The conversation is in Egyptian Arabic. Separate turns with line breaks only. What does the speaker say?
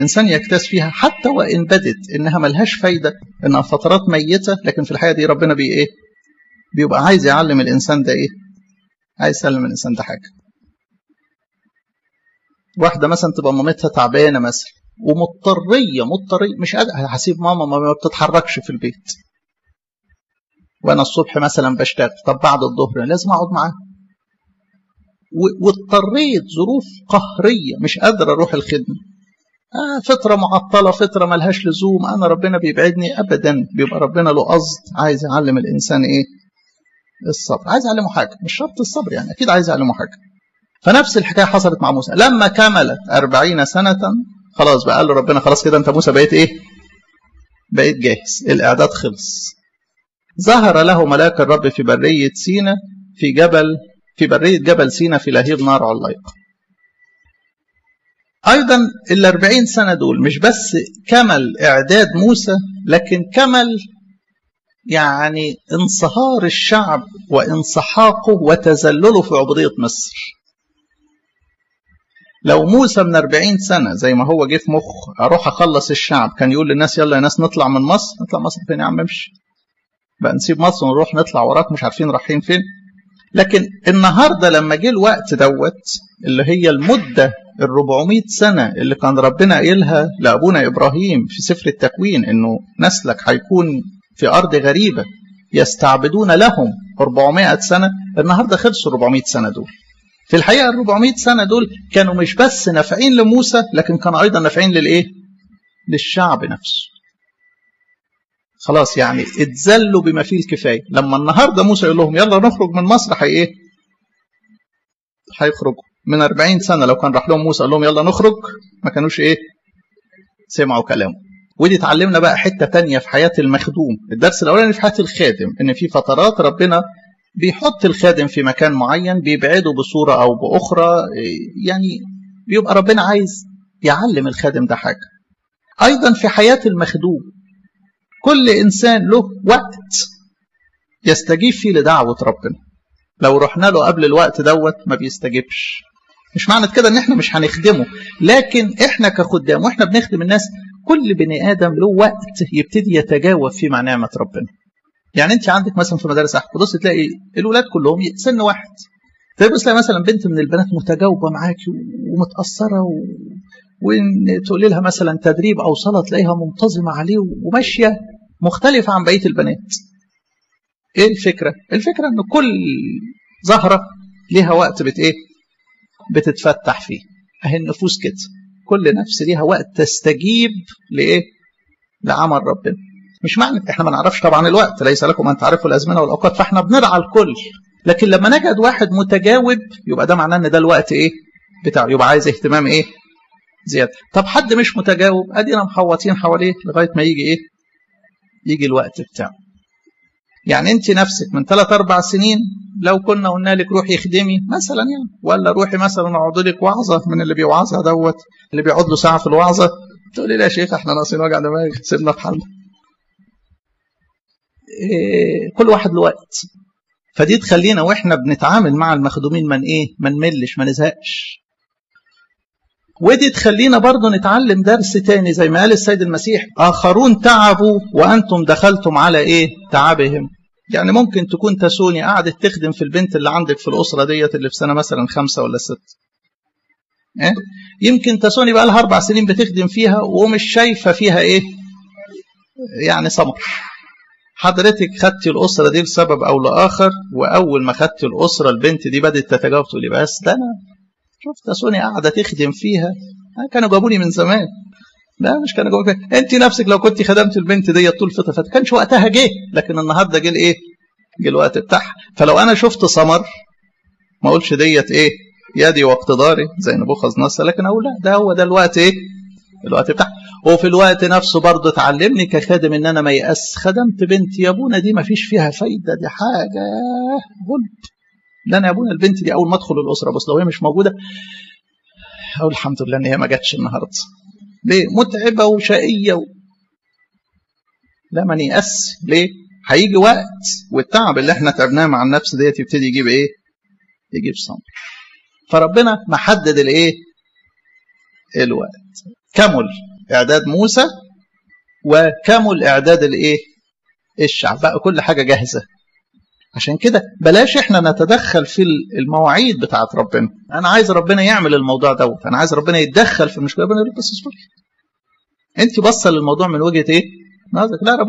الانسان يجتاز فيها حتى وان بدت انها ملهاش فايده انها فترات ميته لكن في الحقيقه دي ربنا بي ايه بيبقى عايز يعلم الانسان ده ايه عايز يسلم الانسان ده حاجه واحده مثلا تبقى مامتها تعبانه مثلا ومضطريه مضطريه مش قادره هسيب ماما ما بتتحركش في البيت وانا الصبح مثلا بشتغل طب بعد الظهر لازم اقعد معاها واضطريت ظروف قهريه مش قادره اروح الخدمه آه فتره معطله فتره ملهاش لزوم انا ربنا بيبعدني ابدا بيبقى ربنا له قصد عايز يعلم الانسان ايه الصبر عايز يعلمه حاجه مش شرط الصبر يعني اكيد عايز يعلمه حاجه فنفس الحكايه حصلت مع موسى لما كملت أربعين سنه خلاص بقى قال له ربنا خلاص كده انت موسى بقيت ايه بقيت جاهز الاعداد خلص ظهر له ملاك الرب في بريه سينا في جبل في بريه جبل سينا في لهيب نار عليق ايضا الأربعين سنه دول مش بس كمل اعداد موسى لكن كمل يعني انصهار الشعب وانسحاقه وتذلله في عبودية مصر لو موسى من 40 سنة زي ما هو جه في مخ أروح أخلص الشعب كان يقول للناس يلا يا ناس نطلع من مصر نطلع مصر فين يا عم امشي بقى نسيب مصر ونروح نطلع وراك مش عارفين رايحين فين لكن النهارده لما جه الوقت دوت اللي هي المدة ال 400 سنة اللي كان ربنا قايلها لأبونا إبراهيم في سفر التكوين إنه نسلك هيكون في أرض غريبة يستعبدون لهم 400 سنة النهاردة خلصوا 400 سنة دول في الحقيقة ال 400 سنة دول كانوا مش بس نافعين لموسى لكن كانوا أيضا نافعين للإيه؟ للشعب نفسه خلاص يعني اتذلوا بما فيه الكفاية لما النهاردة موسى يقول لهم يلا نخرج من مصر هي إيه؟ هيخرجوا من 40 سنة لو كان راح لهم موسى قال لهم يلا نخرج ما كانوش إيه؟ سمعوا كلامه ودي اتعلمنا بقى حته تانية في حياه المخدوم الدرس الاولاني في حياه الخادم ان في فترات ربنا بيحط الخادم في مكان معين بيبعده بصوره او باخرى يعني بيبقى ربنا عايز يعلم الخادم ده حاجه ايضا في حياه المخدوم كل انسان له وقت يستجيب فيه لدعوه ربنا لو رحنا له قبل الوقت دوت ما بيستجيبش مش معنى كده ان احنا مش هنخدمه لكن احنا كخدام واحنا بنخدم الناس كل بني ادم له وقت يبتدي يتجاوب فيه مع نعمه ربنا يعني انت عندك مثلا في مدارس احد تبص تلاقي الولاد كلهم سن واحد تبص تلاقي مثلا بنت من البنات متجاوبه معاكي ومتاثره و... وان تقولي لها مثلا تدريب او صلاه تلاقيها منتظمه عليه وماشيه مختلفه عن بقيه البنات ايه الفكره الفكره ان كل زهره ليها وقت بت ايه بتتفتح فيه اهي النفوس كده كل نفس ليها وقت تستجيب لايه لعمل ربنا مش معنى احنا ما نعرفش طبعا الوقت ليس لكم ان تعرفوا الازمنه والاوقات فاحنا بنرعى الكل لكن لما نجد واحد متجاوب يبقى ده معناه ان ده الوقت ايه بتاعه يبقى عايز اهتمام ايه زياده طب حد مش متجاوب ادينا محوطين حواليه لغايه ما يجي ايه يجي الوقت بتاعه يعني انت نفسك من ثلاث اربع سنين لو كنا قلنا لك روحي اخدمي مثلا يعني ولا روحي مثلا اقعد لك وعظه من اللي بيوعظها دوت اللي بيقعد له ساعه في الوعظه تقولي لي يا شيخ احنا ناقصين وجع دماغ سيبنا في حالنا إيه كل واحد له وقت فدي تخلينا واحنا بنتعامل مع المخدومين من ايه ما نملش ما نزهقش ودي تخلينا برضه نتعلم درس تاني زي ما قال السيد المسيح آخرون تعبوا وأنتم دخلتم على إيه تعبهم يعني ممكن تكون تسوني قعدت تخدم في البنت اللي عندك في الأسرة ديت اللي في سنة مثلا خمسة ولا ستة إيه؟ يمكن تسوني بقى لها أربع سنين بتخدم فيها ومش شايفة فيها إيه يعني ثمر حضرتك خدتي الأسرة دي لسبب أو لآخر وأول ما خدتي الأسرة البنت دي بدأت تتجاوب تقولي بس ده أنا شفت سوني قاعده تخدم فيها كانوا جابوني من زمان لا مش كانوا جابوني فيها. انت نفسك لو كنت خدمت البنت دي طول فتره فات كانش وقتها جه لكن النهارده جه الايه؟ جه الوقت بتاعها فلو انا شفت ثمر ما اقولش ديت ايه؟ يدي واقتداري زي نبوخذ نصر لكن اقول لا ده هو ده الوقت ايه؟ الوقت بتاعها وفي الوقت نفسه برضه تعلمني كخادم ان انا ما يأس خدمت بنتي يا ابونا دي ما فيش فيها فايده دي حاجه غلب لا انا يا ابونا البنت دي اول ما ادخل الاسره بس لو هي مش موجوده اقول الحمد لله ان هي ما جاتش النهارده ليه متعبه وشقيه و... لا ما نيأس ليه هيجي وقت والتعب اللي احنا تعبناه مع النفس ديت يبتدي يجيب ايه يجيب ثمر فربنا محدد الايه الوقت كمل اعداد موسى وكمل اعداد الايه الشعب بقى كل حاجه جاهزه عشان كده بلاش احنا نتدخل في المواعيد بتاعت ربنا انا عايز ربنا يعمل الموضوع دوت انا عايز ربنا يتدخل في المشكله ربنا يقول بس اصبري انت بصه للموضوع من وجهه ايه نظرك لا